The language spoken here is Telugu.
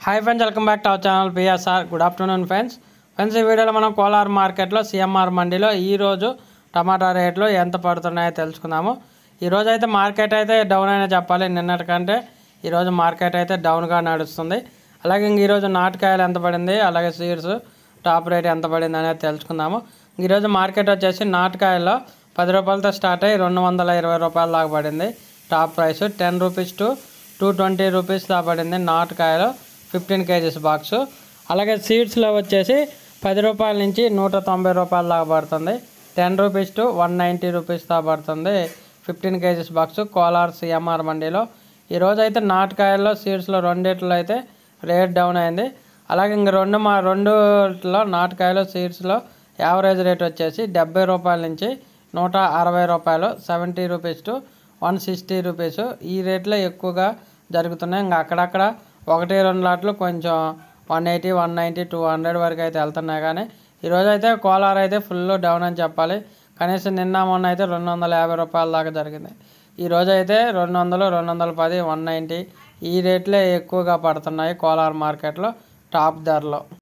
hi friends welcome back to our channel PSR good afternoon friends friends ఈ వీడియోలో మనం కోలార్ మార్కెట్లో సిఎంఆర్ మండీలో ఈరోజు టమాటా రేట్లు ఎంత పడుతున్నాయో తెలుసుకుందాము ఈరోజు అయితే మార్కెట్ అయితే డౌన్ అయినా చెప్పాలి నిన్నటికంటే ఈరోజు మార్కెట్ అయితే డౌన్గా నడుస్తుంది అలాగే ఇంక ఈరోజు నాటుకాయలు ఎంత పడింది అలాగే సీడ్స్ టాప్ రేట్ ఎంత పడింది అనేది తెలుసుకుందాము ఈరోజు మార్కెట్ వచ్చేసి నాటుకాయల్లో పది రూపాయలతో స్టార్ట్ అయ్యి రెండు వందల ఇరవై రూపాయల దాకా పడింది top price ten rupees to to twenty rupees దాకా పడింది నాటుకాయలు ఫిఫ్టీన్ కేజీస్ బాక్స్ అలాగే సీడ్స్లో వచ్చేసి పది రూపాయల నుంచి నూట తొంభై రూపాయల దాకా పడుతుంది ten rupees to one ninety rupees దాకా పడుతుంది fifteen kgs box Kolar CMR మండీలో ఈరోజు అయితే నాటుకాయల్లో సీడ్స్లో రెండిట్లో అయితే రేట్ డౌన్ అయింది అలాగే ఇంక రెండు మా రెండులో నాటుకాయలు సీడ్స్లో యావరేజ్ రేట్ వచ్చేసి డెబ్బై రూపాయల నుంచి నూట అరవై రూపాయలు seventy rupees to one sixty rupees ఈ రేట్లో ఎక్కువగా జరుగుతున్నాయి ఇంకా అక్కడక్కడ ఒకటి రెండు లాట్లు కొంచెం one eighty one ninety two hundred వరకు అయితే వెళ్తున్నాయి కానీ ఈరోజు అయితే కోలార్ అయితే ఫుల్ డౌన్ అని చెప్పాలి కనీసం నిన్న మొన్న అయితే రెండు వందల యాభై రూపాయల దాకా జరిగింది ఈరోజు అయితే రెండు వందలు రెండు వందల పది వన్ నైంటీ ఈ రేట్లే ఎక్కువగా పడుతున్నాయి కోలార్ మార్కెట్లో టాప్ ధరలో